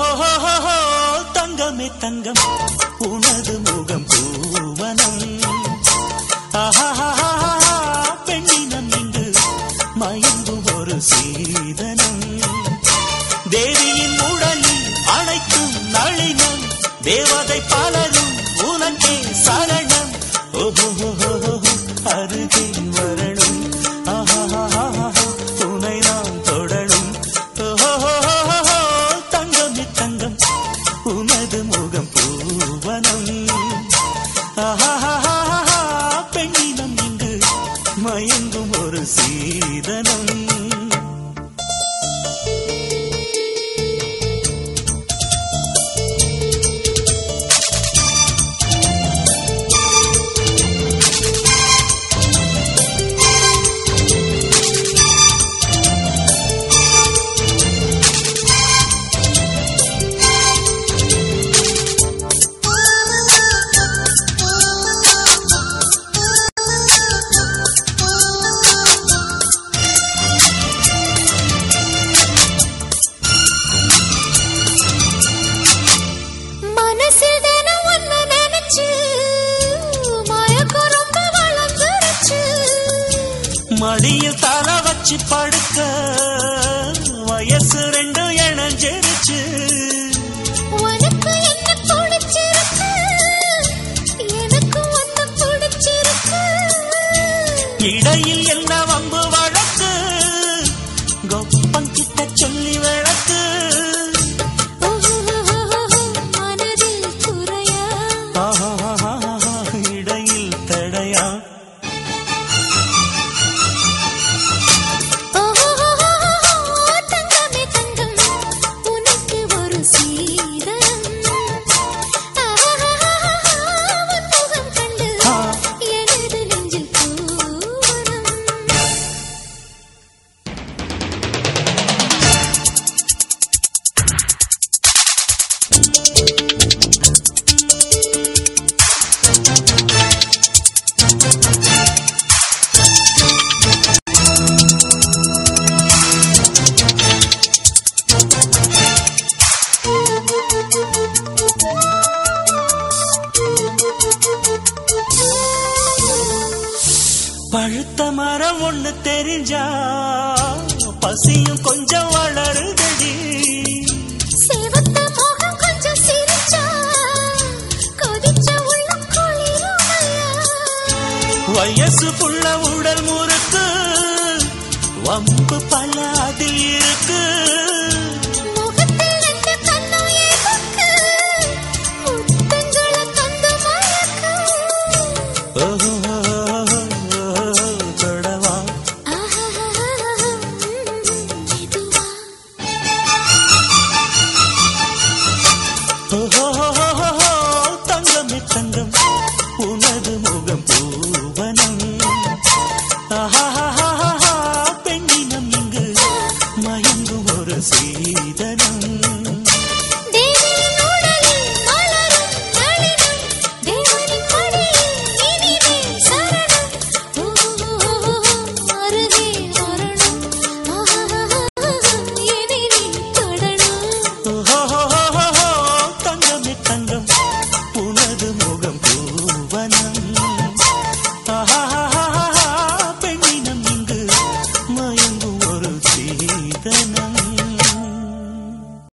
ஓஹோ தங்கமே தங்கம் உனது முகம் பூவனம் ஆஹாஹாஹா, பெண்ணினம் இங்கு மயங்கும் ஒரு சீதனம் தேவியின் உடலில் அனைத்தும் நளினம் தேவதை பலரும் உனக்கே சரணம் ஓஹோ அருகே வரணும் ஆஹாஹாஹா, உன்னை நான் தொடரும் ஓஹோ தங்கமே தங்கம் உனது முகம் பூவனம் ஆஹாஹாஹா, பெண்ணினம் இங்கு மயங்கும் ஒரு சீதனம் மனசில் தினம் ஒண்ணு நினைச்சு மயக்கம் ரொம்ப வளர்ந்துருச்சு மடியில் தலை வச்சு படுக்க வயசு ரெண்டும் இணைஞ்சிருச்சு உனக்கு என்ன பிடிச்சிருக்கு எனக்கு ஒண்ணு பிடிச்சிருக்கு இடையில் என்ன வம்பு வழக்கு கொப்பம் கிட்ட சொல்லி விளக்கு மனதில் குறையா ஆஹாஹாஹா, இடையில் தடையா தங்கமே தங்கம் உனக்கு ஒரு சீதனம் உன் முகம் கண்டு ஆ. எனது நெஞ்சில் பூவனம் பழுத்த மரம் ஒண்ணு தெரிஞ்சா பசியும் கொஞ்சம் வளருதடி சேவத்த மோகம் கொஞ்சம் சிரிச்சா கொதிச்ச உள்ளம் குளிருமையா வயசு புள்ள உடல் முறுக்கு வம்பு பல அதில் இருக்கு முகத்தில் எந்த கண்ணோ எதுக்கு முத்தங்களை தந்து மயக்க ஓஹோ